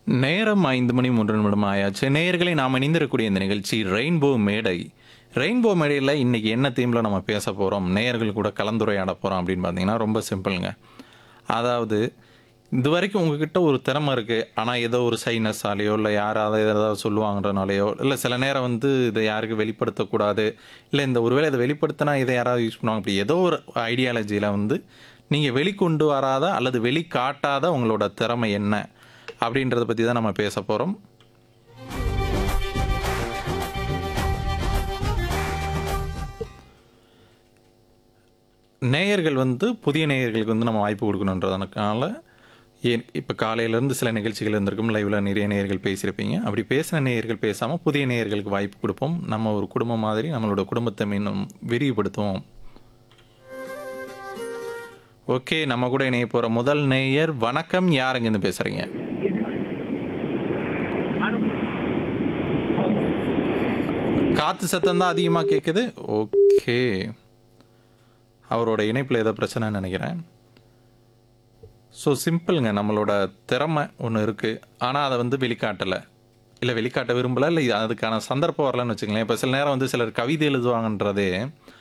நேரம் ஐந்து மணி மூன்று நிமிடம் ஆயாச்சு நேயர்களை நாம் இணைந்திருக்கக்கூடிய இந்த நிகழ்ச்சி ரெயின்போ மேடை ரெயின்போ மேடையில் இன்னைக்கு என்ன தீமில் நம்ம பேச போகிறோம் நேயர்கள் கூட கலந்துரையாட போகிறோம் அப்படின்னு பார்த்தீங்கன்னா ரொம்ப சிம்பிளுங்க அதாவது இது வரைக்கும் உங்ககிட்ட ஒரு திறமை இருக்குது ஆனால் ஏதோ ஒரு சைனஸாலேயோ இல்லை யாராவது ஏதாவது சொல்லுவாங்கன்றனாலேயோ இல்லை சில நேரம் வந்து இதை யாருக்கு வெளிப்படுத்தக்கூடாது இல்லை இந்த ஒருவேளை இதை வெளிப்படுத்தினா இதை யாராவது யூஸ் பண்ணுவாங்க அப்படி ஏதோ ஒரு ஐடியாலஜியில் வந்து நீங்கள் வெளிக்கொண்டு வராத அல்லது வெளிக்காட்டாத உங்களோட திறமை என்ன அப்படின்றத பற்றி தான் நம்ம பேச போகிறோம் நேயர்கள் வந்து புதிய நேயர்களுக்கு வந்து நம்ம வாய்ப்பு கொடுக்கணுன்றதுனால ஏன் இப்போ காலையிலேருந்து சில நிகழ்ச்சிகள் இருந்திருக்கும் லைவில் நிறைய நேயர்கள் பேசியிருப்பீங்க அப்படி பேசின நேயர்கள் பேசாமல் புதிய நேயர்களுக்கு வாய்ப்பு கொடுப்போம் நம்ம ஒரு குடும்பம் மாதிரி நம்மளோட குடும்பத்தை மீண்டும் விரிவுபடுத்துவோம் ஓகே நம்ம கூட இணைய போகிற முதல் நேயர் வணக்கம் யாருங்கன்னு பேசுகிறீங்க காற்று சத்தம் தான் அதிகமாக கேட்குது ஓகே அவரோட இணைப்பில் ஏதோ பிரச்சனைன்னு நினைக்கிறேன் ஸோ சிம்பிளுங்க நம்மளோட திறமை ஒன்று இருக்குது ஆனால் அதை வந்து வெளிக்காட்டலை இல்லை வெளிக்காட்ட விரும்பலை இல்லை அதுக்கான சந்தர்ப்பம் வரலன்னு வச்சுங்களேன் இப்போ சில நேரம் வந்து சிலர் கவிதை எழுதுவாங்கன்றதே